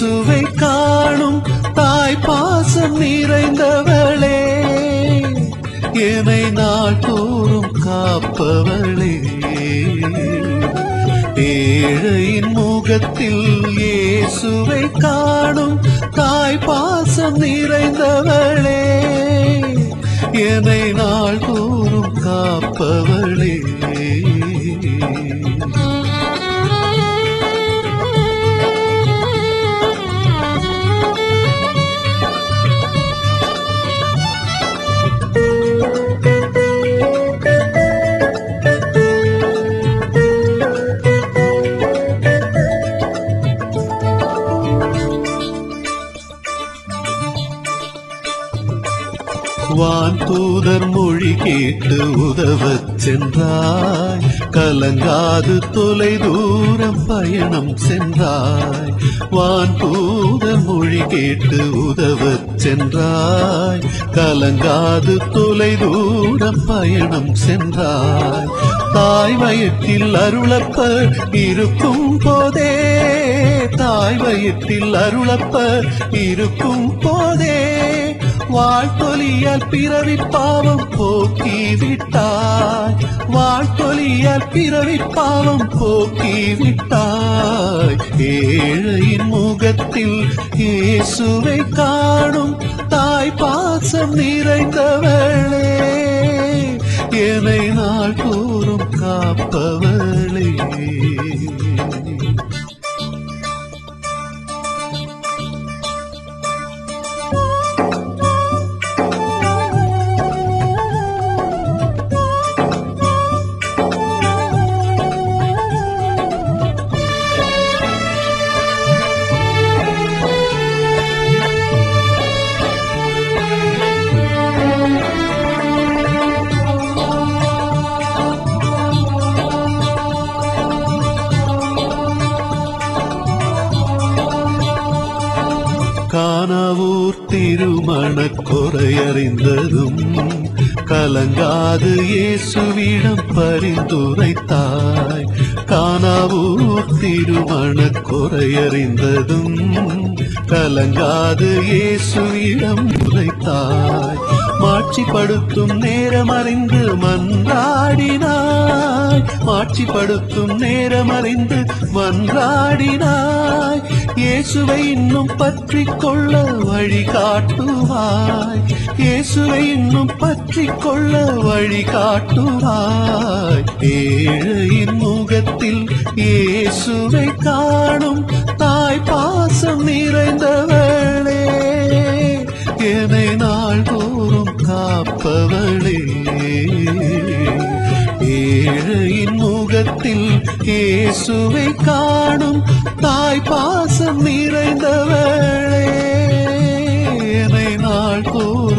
இயேசுவை காணும் தாய் பாசம் நிறைந்தவளே என்னை நாள் தோறும் காப்பவளே ஏழையின் முகத்தில் இயேசுவை காணும் தாய் பாசம் நிறைந்தவளே என்னை நாள் தோறும் காப்பவளே வான் தூதர் மொழி கேட்டு உதவச் சென்றாய் கலங்காது தொலை தூரம் பயணம் சென்றாய் வான் தூதர் மொழி கேட்டு உதவச் சென்றாய் கலங்காது தொலை தூரம் பயணம் சென்றாய் தாய் வயிற்றில் அருளப்பர் இருக்கும் போதே தாய் வயிற்றில் அருளப்பர் இருக்கும் போதே வாழ்த்தொலியால் பிறவி பாவம் போக்கி விட்டாய் வாழ்த்தொலியால் பிறவி பாவம் போக்கி விட்டாய் ஏழையின் முகத்தில் இயேசுவை காணும் தாய் பாசம் நிறைந்தவளே என்னை நாள் தோறும் காப்பவளே காணாவூர் திருமண குறையறிந்ததும் கலங்காது இயேசுவிடம் பரிந்துரைத்தாய் காணாவூர் திருமண குறையறிந்ததும் கலங்காது இயேசுவிடம் உரைத்தாய் மாட்சிப்படுத்தும் நேரம் அறிந்து மன்றாடினாய் மாட்சிப்படுத்தும் நேரம் அறிந்து மன்றாடினாய் இயேசுவை இன்னும் பற்றி கொள்ள வழி காட்டுவாய் இயேசுவை இன்னும் பற்றி கொள்ள வழி காட்டுவாய் ஏழையின் முகத்தில் இயேசுவை காணும் தாய் பாசம் நிறைந்தவளே என்னை நாள் தோறும் காப்பவளே ஏழையின் முகத்தில் இயேசுவை காணும் தாய் பாசம் நிறைந்தவளே என்னை நாள் தோறும்